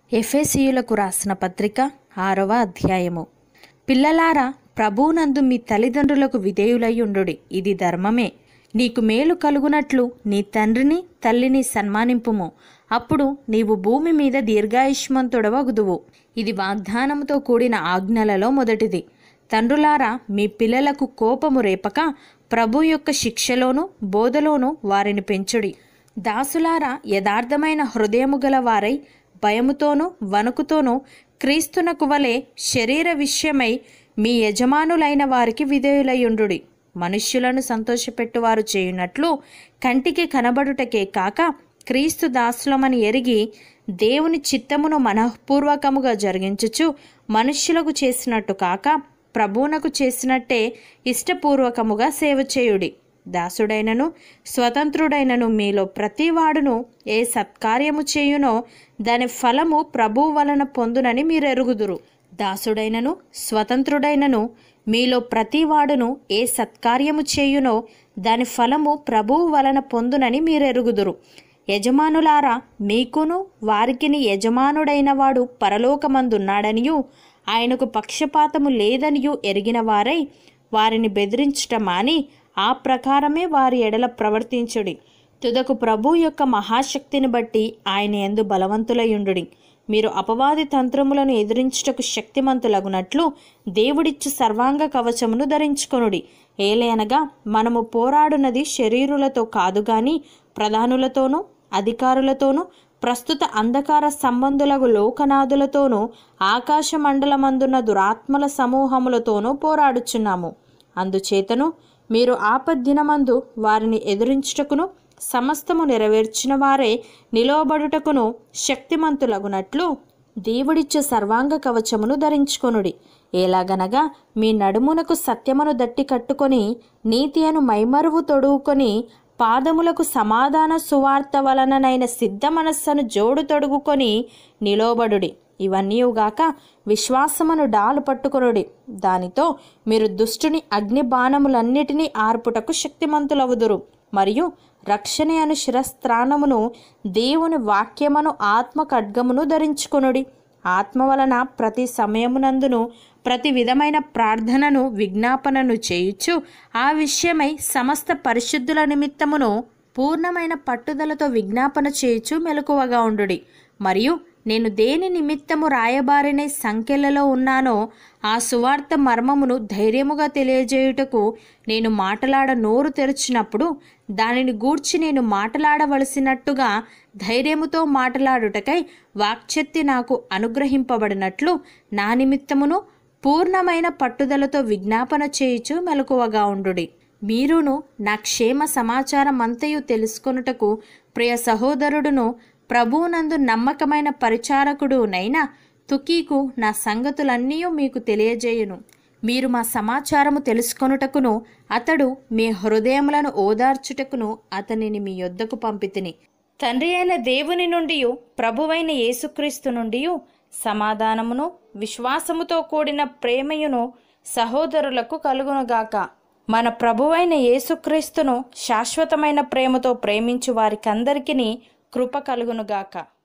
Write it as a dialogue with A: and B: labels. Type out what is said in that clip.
A: ఎఫెసీయులకు రాసిన పత్రిక ఆరవ అధ్యాయము పిల్లలారా ప్రభువునందు మీ తల్లిదండ్రులకు విధేయులయ్యుండుడి ఇది ధర్మమే నీకు మేలు కలుగునట్లు నీ తండ్రిని తల్లిని సన్మానింపుము అప్పుడు నీవు భూమి మీద దీర్ఘాయుష్మంతుడవగుదువు ఇది వాగ్దానముతో కూడిన ఆజ్ఞలలో మొదటిది తండ్రులారా మీ పిల్లలకు కోపము రేపక ప్రభు యొక్క శిక్షలోను బోధలోను వారిని పెంచుడి దాసులారా యథార్థమైన హృదయము గల వారై భయముతోనూ వణుకుతోనూ క్రీస్తునకు వలె శరీర విషయమై మీ యజమానులైన వారికి విధేయులయ్యుండుడి మనుష్యులను సంతోషపెట్టువారు చేయునట్లు కంటికి కనబడుటకే కాక క్రీస్తు దాసులమని ఎరిగి దేవుని చిత్తమును మనఃపూర్వకముగా జరిగించుచు మనుష్యులకు చేసినట్టు కాక ప్రభువునకు చేసినట్టే ఇష్టపూర్వకముగా సేవ చేయుడి దాసుడైనను స్వతంత్రుడైనను మీలో ప్రతివాడును ఏ సత్కార్యము చేయునో దాని ఫలము ప్రభువు వలన పొందునని మీరు ఎరుగుదురు దాసుడైనను స్వతంత్రుడైనను మీలో ప్రతివాడును ఏ సత్కార్యము చేయునో దాని ఫలము ప్రభువు వలన పొందునని మీరు ఎరుగుదురు యజమానులారా మీకును వారికిని యజమానుడైన వాడు పరలోకమందున్నాడనియు ఆయనకు పక్షపాతము లేదనియు ఎరిగిన వారై వారిని బెదిరించుట మాని ఆ ప్రకారమే వారి ఎడల ప్రవర్తించుడి తుదకు ప్రభు యొక్క మహాశక్తిని బట్టి ఆయన ఎందు బలవంతులయుండుడి మీరు అపవాది తంత్రములను ఎదిరించుటకు శక్తిమంతులగునట్లు దేవుడిచ్చు సర్వాంగ కవచమును ధరించుకొనుడి ఏలయనగా మనము పోరాడునది శరీరులతో కాదు గాని ప్రధానులతోనూ అధికారులతోనూ ప్రస్తుత అంధకార సంబంధులకు లోకనాథులతోనూ ఆకాశ మండలమందున్న దురాత్మల సమూహములతోనూ పోరాడుచున్నాము అందుచేతను మీరు ఆపద్దినమందు వారిని ఎదిరించుటకును సమస్తము నెరవేర్చిన వారే నిలవబడుటకును శక్తిమంతులగునట్లు దేవుడిచ్చే సర్వాంగ కవచమును ధరించుకొనుడి ఎలాగనగా మీ నడుమునకు సత్యమును దట్టి కట్టుకొని నీతి అను మైమరువు తొడుగుకొని పాదములకు సమాధాన సువార్త వలననైన సిద్ధ మనస్సును జోడు తొడుగుకొని నిలోబడుడి ఇవన్నీయుగాక విశ్వాసమును డాలు పట్టుకొనుడి దానితో మీరు దుష్టుని అగ్ని బాణములన్నిటినీ ఆర్పుటకు శక్తిమంతులవుదురు మరియు రక్షణ అను శిరస్త్రాణమును దేవుని వాక్యమును ఆత్మ ఖడ్గమును ధరించుకొనుడి ఆత్మ వలన ప్రతి సమయమునందును ప్రతి విధమైన ప్రార్థనను విజ్ఞాపనను చేయుచు ఆ విషయమై సమస్త పరిశుద్ధుల నిమిత్తమును పూర్ణమైన పట్టుదలతో విజ్ఞాపన చేయుచు మెలకువగా ఉండుడి మరియు నేను దేని నిమిత్తము రాయబారినే సంఖ్యలలో ఉన్నానో ఆ సువార్త మర్మమును ధైర్యముగా తెలియజేయుటకు నేను మాటలాడ నోరు తెరిచినప్పుడు దానిని గూర్చి నేను మాటలాడవలసినట్టుగా ధైర్యముతో మాటలాడుటకై వాక్శక్తి నాకు అనుగ్రహింపబడినట్లు నా నిమిత్తమును పూర్ణమైన పట్టుదలతో విజ్ఞాపన చేయుచు మెలకువగా ఉండుడి మీరును నా క్షేమ సమాచారం అంతయు తెలుసుకొనుటకు ప్రియ సహోదరుడును ప్రభువునందు నమ్మకమైన పరిచారకుడునైనా తుకీకు నా సంగతులన్నీ మీకు తెలియజేయును మీరు మా సమాచారము తెలుసుకొనుటకును అతడు మీ హృదయములను ఓదార్చుటకును అతనిని మీ యొద్దకు పంపితిని తండ్రి అయిన దేవుని నుండి ప్రభువైన యేసుక్రీస్తు నుండి సమాధానమును విశ్వాసముతో కూడిన ప్రేమయును సహోదరులకు కలుగునుగాక మన ప్రభువైన యేసుక్రీస్తును శాశ్వతమైన ప్రేమతో ప్రేమించు వారికందరికీ కృప కలుగునుగాక